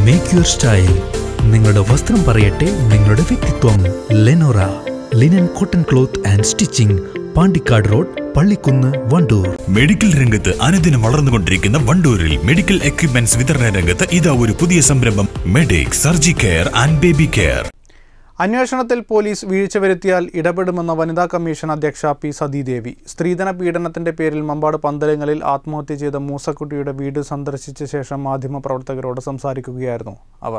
make your style നിങ്ങളുടെ വസ്ത്രം പറയട്ടെ നിങ്ങളുടെ വ്യക്തിത്വം Lenora linen cotton cloth and stitching Pandikkad road Pallikkunnu Wandoor medical രംഗത്ത് അനുദിനം വളർന്നുകൊണ്ടിരിക്കുന്ന വണ്ടൂരിൽ മെഡിക്കൽ എക്യുപ്മെന്റ്സ് വിതരണ രംഗത്ത് ഇതാ ഒരു പുതിയ സംരംഭം medic surgi care and baby care അന്വേഷണത്തിൽ പോലീസ് വീഴ്ച വരുത്തിയാൽ ഇടപെടുമെന്ന വനിതാ കമ്മീഷൻ അധ്യക്ഷ പി സതീദേവി സ്ത്രീധന പീഡനത്തിന്റെ പേരിൽ മമ്പാട് പന്തലങ്ങളിൽ ആത്മഹത്യ ചെയ്ത മൂസക്കുട്ടിയുടെ വീട് സന്ദർശിച്ച ശേഷം മാധ്യമപ്രവർത്തകരോട് സംസാരിക്കുകയായിരുന്നു അവർ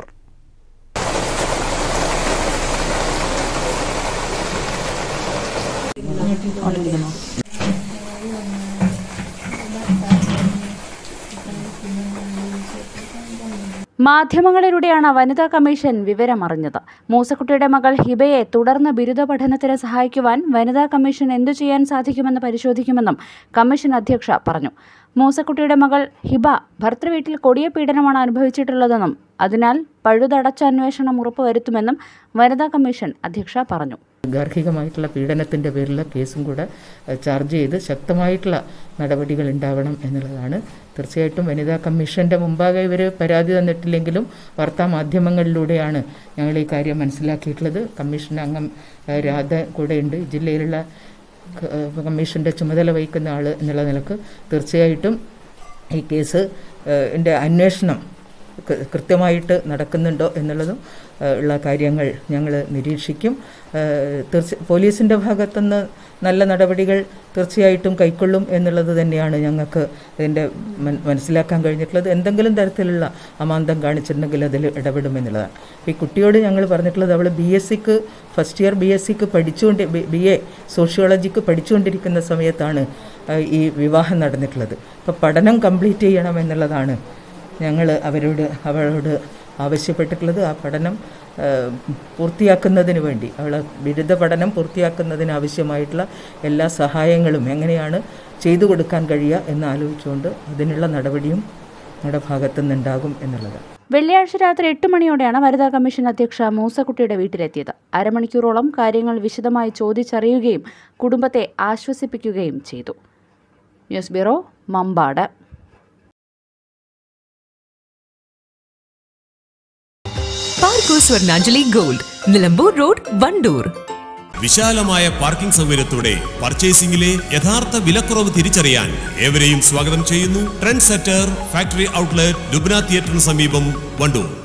മാധ്യമങ്ങളിലൂടെയാണ് വനിതാ കമ്മീഷൻ വിവരമറിഞ്ഞത് മൂസക്കുട്ടിയുടെ മകൾ ഹിബയെ തുടർന്ന് ബിരുദ പഠനത്തിന് സഹായിക്കുവാൻ വനിതാ കമ്മീഷൻ എന്തു ചെയ്യാൻ സാധിക്കുമെന്ന് പരിശോധിക്കുമെന്നും കമ്മീഷൻ അധ്യക്ഷ പറഞ്ഞു മൂസക്കുട്ടിയുടെ മകൾ ഹിബ ഭർത്തൃവീട്ടിൽ കൊടിയ പീഡനമാണ് അനുഭവിച്ചിട്ടുള്ളതെന്നും അതിനാൽ പഴുതടച്ച അന്വേഷണം ഉറപ്പുവരുത്തുമെന്നും വനിതാ കമ്മീഷൻ അധ്യക്ഷ പറഞ്ഞു ഗാർഹികമായിട്ടുള്ള പീഡനത്തിൻ്റെ പേരിൽ കേസും കൂടെ ഏഹ്, ചാർജ് ചെയ്ത് ശക്തമായിട്ടുള്ള നടപടികൾ ഉണ്ടാവണം എന്നുള്ളതാണ് തീർച്ചയായിട്ടും വനിതാ കമ്മീഷൻ്റെ മുമ്പാകെ ഇവർ പരാതി തന്നിട്ടില്ലെങ്കിലും വാർത്താ മാധ്യമങ്ങളിലൂടെയാണ് ഞങ്ങൾ ഈ കാര്യം മനസ്സിലാക്കിയിട്ടുള്ളത് കമ്മീഷൻ അംഗം ഏഹ്, രാധ കൂടെയുണ്ട് ജില്ലയിലുള്ള ക- ഏഹ്, കമ്മീഷൻ്റെ ചുമതല വഹിക്കുന്ന ആൾ എന്നുള്ള നിലക്ക് തീർച്ചയായിട്ടും ഈ കേസ് ഏഹ്, ൻ്റെ അന്വേഷണം കൃ- കൃത്യമായിട്ട് നടക്കുന്നുണ്ടോ എന്നുള്ളതും ഏഹ്, ഉള്ള കാര്യങ്ങൾ ഞങ്ങൾ നിരീക്ഷിക്കും ഏഹ്, തീർച്ച പോലീസിൻ്റെ ഭാഗത്തുനിന്ന് നല്ല നടപടികൾ തീർച്ചയായിട്ടും കൈക്കൊള്ളും എന്നുള്ളത് തന്നെയാണ് ഞങ്ങൾക്ക് ഇതിൻ്റെ മൻ- മനസ്സിലാക്കാൻ കഴിഞ്ഞിട്ടുള്ളത് എന്തെങ്കിലും തരത്തിലുള്ള അമാന്തം കാണിച്ചിട്ടുണ്ടെങ്കിൽ അതിൽ ഇടപെടുമെന്നുള്ളതാണ് ഈ കുട്ടിയോട് ഞങ്ങൾ പറഞ്ഞിട്ടുള്ളത് അവൾ ബി എസ് സിക്ക് ഫസ്റ്റ് ഇയർ ബി എസ് സിക്ക് പഠിച്ചുകൊണ്ട് ബി എ സോഷ്യോളജിക്ക് പഠിച്ചുകൊണ്ടിരിക്കുന്ന സമയത്താണ് ഏഹ്, ഈ വിവാഹം നടന്നിട്ടുള്ളത് അപ്പോൾ പഠനം കംപ്ലീറ്റ് ചെയ്യണം എന്നുള്ളതാണ് ഞങ്ങൾ അവരോട് അവളോട് ആവശ്യപ്പെട്ടിട്ടുള്ളത് ആ പഠനം ഏഹ്, പൂർത്തിയാക്കുന്നതിന് വേണ്ടി അവളെ ബിരുദ പഠനം പൂർത്തിയാക്കുന്നതിന് ആവശ്യമായിട്ടുള്ള എല്ലാ സഹായങ്ങളും എങ്ങനെയാണ് ചെയ്തു കൊടുക്കാൻ കഴിയുക എന്ന് ആലോചിച്ചുകൊണ്ട് അതിനുള്ള നടപടിയും നമ്മുടെ ഭാഗത്തു നിന്നുണ്ടാകും എന്നുള്ളതാണ് വെള്ളിയാഴ്ച രാത്രി എട്ട് മണിയോടെയാണ് വനിതാ കമ്മീഷൻ അധ്യക്ഷ മൂസക്കുട്ടിയുടെ വീട്ടിലെത്തിയത് അരമണിക്കൂറോളം കാര്യങ്ങൾ വിശദമായി ചോദിച്ചറിയുകയും കുടുംബത്തെ ആശ്വസിപ്പിക്കുകയും ചെയ്തു news bureau Mambad Parco Swarnanjali gold Nilambur road Wandoor വിശാലമായ പാർക്കിംഗ് സൗകര്യത്തോടെ പർച്ചേസിംഗിലെ യഥാർത്ഥ വിലക്കുറവ് തിരിച്ചറിയാൻ ഏവരെയും സ്വാഗതം ചെയ്യുന്നു trend setter factory outlet Lubna തിയേറ്ററിന് സമീപം വണ്ടൂർ